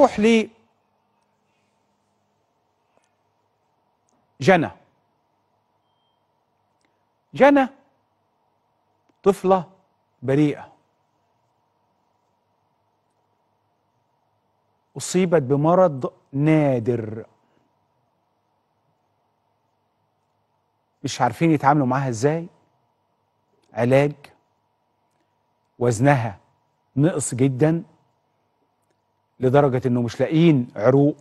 نروح ل جنى جنى طفلة بريئة أصيبت بمرض نادر مش عارفين يتعاملوا معاها ازاي علاج وزنها نقص جدا لدرجة انه مش لاقيين عروق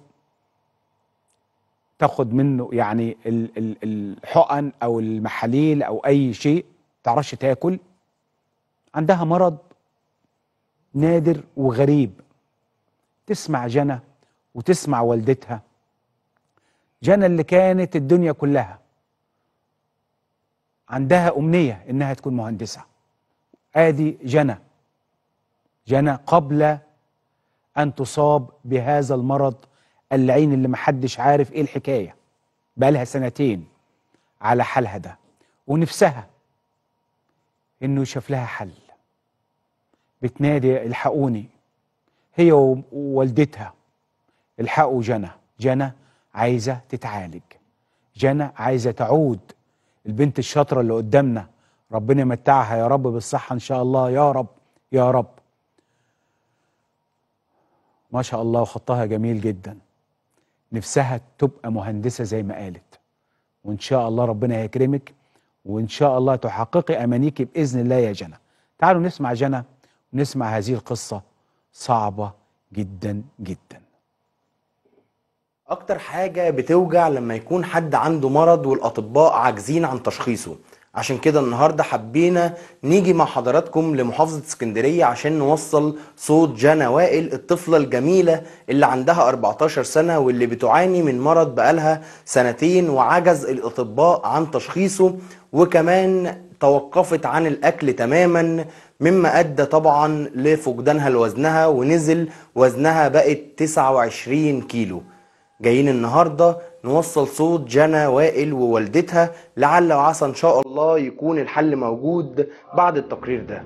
تاخد منه يعني ال- ال- الحقن او المحاليل او اي شيء تعرفش تاكل عندها مرض نادر وغريب تسمع جنى وتسمع والدتها جنى اللي كانت الدنيا كلها عندها أمنية إنها تكون مهندسة آدي جنى جنى قبل أن تصاب بهذا المرض اللعين اللي محدش عارف إيه الحكاية بقالها سنتين على حالها ده ونفسها إنه يشوف لها حل بتنادي الحقوني هي و- ووالدتها الحقوا جنى جنى عايزة تتعالج جنى عايزة تعود البنت الشاطرة اللي قدامنا ربنا يمتعها يا رب بالصحة إن شاء الله يا رب يا رب ما شاء الله وخطها جميل جدا نفسها تبقى مهندسة زي ما قالت وإن شاء الله ربنا يكرمك وإن شاء الله تحققي أمانيك بإذن الله يا جنى تعالوا نسمع جنى ونسمع هذه القصة صعبة جدا جدا اكتر حاجة بتوجع لما يكون حد عنده مرض والاطباء عاجزين عن تشخيصه عشان كده النهاردة حبينا نيجي مع حضراتكم لمحافظة اسكندرية عشان نوصل صوت جانا وائل الطفلة الجميلة اللي عندها 14 سنة واللي بتعاني من مرض بقالها سنتين وعجز الاطباء عن تشخيصه وكمان توقفت عن الاكل تماما مما ادى طبعا لفقدانها لوزنها ونزل وزنها بقت 29 كيلو جايين النهارده نوصل صوت جنى وائل ووالدتها لعل وعسى ان شاء الله يكون الحل موجود بعد التقرير ده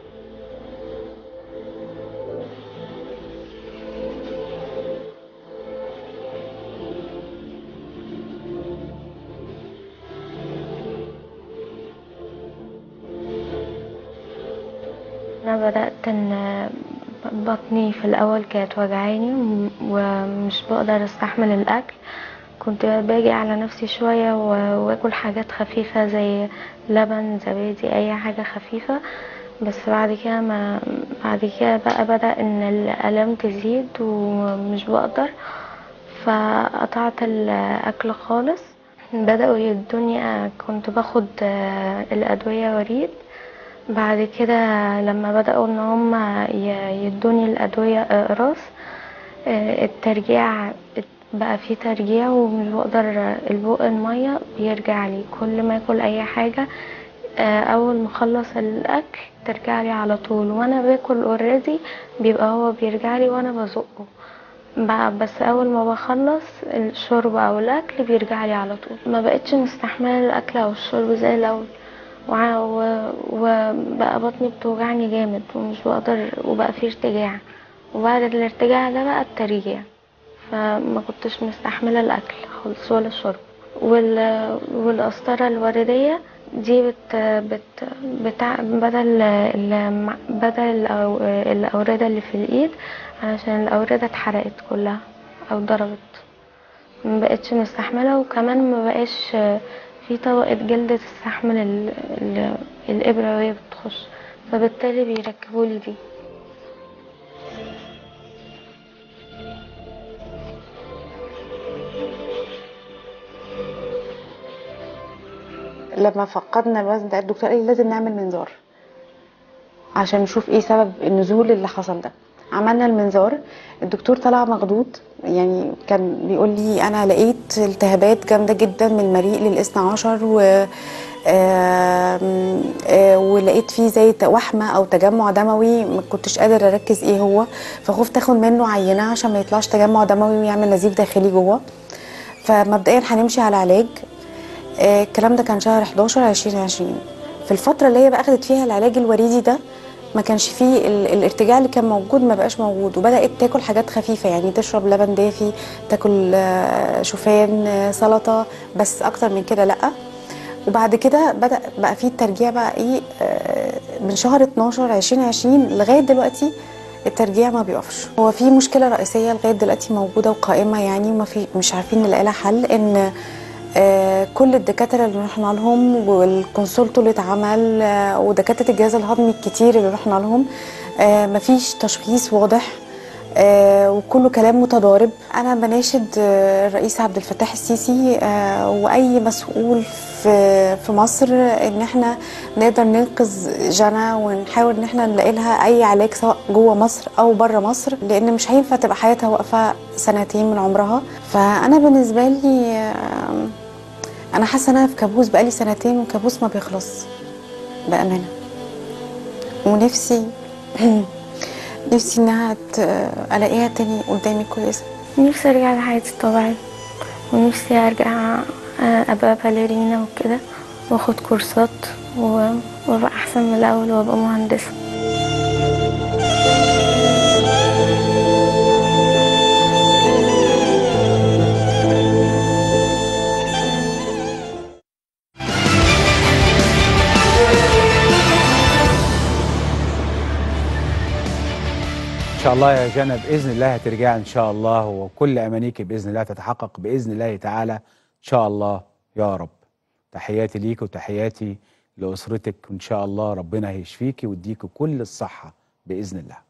أنا بدأت إن بطني في الأول كانت وجعاني وم- ومش بقدر أستحمل الأكل كنت باجي على نفسي شوية و- وآكل حاجات خفيفة زي لبن زبادي أي حاجة خفيفة بس بعد كده ما بعد كده بقى بدأ إن الآلام تزيد ومش بقدر فقطعت الأكل خالص بدأوا يدوني كنت باخد آه، الأدوية وريد بعد كده لما بدأوا ان هم ي- يدوني الأدوية اقراص آه، الترجيع بقى فيه ترجيع ومش بقدر البق المية بيرجع لي كل ما اكل اي حاجة آه، اول ما اخلص الاكل ترجع لي على طول وانا باكل اوريدي بيبقى هو بيرجع لي وانا بزقه بقى بس اول ما بخلص الشرب او الاكل بيرجع لي على طول ما بقتش مستحمله الاكل او الشرب زي الاول وع- و- وبقى بطني بتوجعني جامد ومش بقدر وبقى في ارتجاع وبعد الارتجاع ده بقى الترجيع فما كنتش مستحمله الاكل خالص ولا الشرب وال... والقسطره الورديه دي بت... بت... بتاع بدل ال... بدل الأو- الاورده اللي في الايد علشان الاورده اتحرقت كلها او ضربت ما بقتش مستحمله وكمان ما بقاش في طبقه جلد تستحمل ال... ال... الابره وهي بتخش فبالتالي بيركبوا لي دي لما فقدنا الوزن ده الدكتور قال لي لازم نعمل منظار عشان نشوف ايه سبب النزول اللي حصل ده عملنا المنظار الدكتور طلع مخضوض يعني كان بيقول لي انا لقيت التهابات جامده جدا من المريء للاثنى عشر و آم، آه، ولقيت فيه زي ت- وحمه او تجمع دموي ما كنتش قادر اركز ايه هو فخفت اخد منه عينه عشان ما يطلعش تجمع دموي ويعمل نزيف داخلي جوه فمبدئيا هنمشي على علاج آه، الكلام ده كان شهر 11 2020 في الفترة اللي هي بقى أخدت فيها العلاج الوريدي ده ما كانش فيه ال- الارتجاع اللي كان موجود ما بقاش موجود وبدات تاكل حاجات خفيفه يعني تشرب لبن دافي تاكل آه، شوفان آه، سلطه بس اكتر من كده لا وبعد كده بدا بقى فيه الترجيع بقى ايه آه، من شهر 12 2020 لغايه دلوقتي الترجيع ما بيقفش هو في مشكله رئيسيه لغايه دلوقتي موجوده وقائمه يعني وما في مش عارفين نلاقي لها حل ان آه، كل الدكاتره اللي رحنا لهم والكونسولتو اللي اتعمل آه، ودكاتره الجهاز الهضمي الكتير اللي رحنا لهم آه، مفيش تشخيص واضح آه، وكله كلام متضارب انا بناشد آه، الرئيس عبد الفتاح السيسي آه، واي مسؤول في في مصر ان احنا نقدر ننقذ جنى ونحاول ان احنا نلاقي لها اي علاج سواء جوه مصر او بره مصر لان مش هينفع تبقى حياتها واقفه سنتين من عمرها فانا بالنسبه لي آه، انا حاسه ان انا في كابوس بقالي سنتين وكابوس ما بيخلص بامانه ونفسي نفسي انها ت- الاقيها تاني قدامي كويسه نفسي ارجع لحياتي الطبيعية ونفسي ارجع آه، ابقى باليرينا وكده واخد كورسات و- وابقى احسن من الاول وابقى مهندسة ان شاء الله يا جنى باذن الله هترجعي ان شاء الله وكل امانيك باذن الله تتحقق باذن الله تعالى ان شاء الله يا رب تحياتي ليك وتحياتي لاسرتك وان شاء الله ربنا هيشفيكي ويديكي كل الصحه باذن الله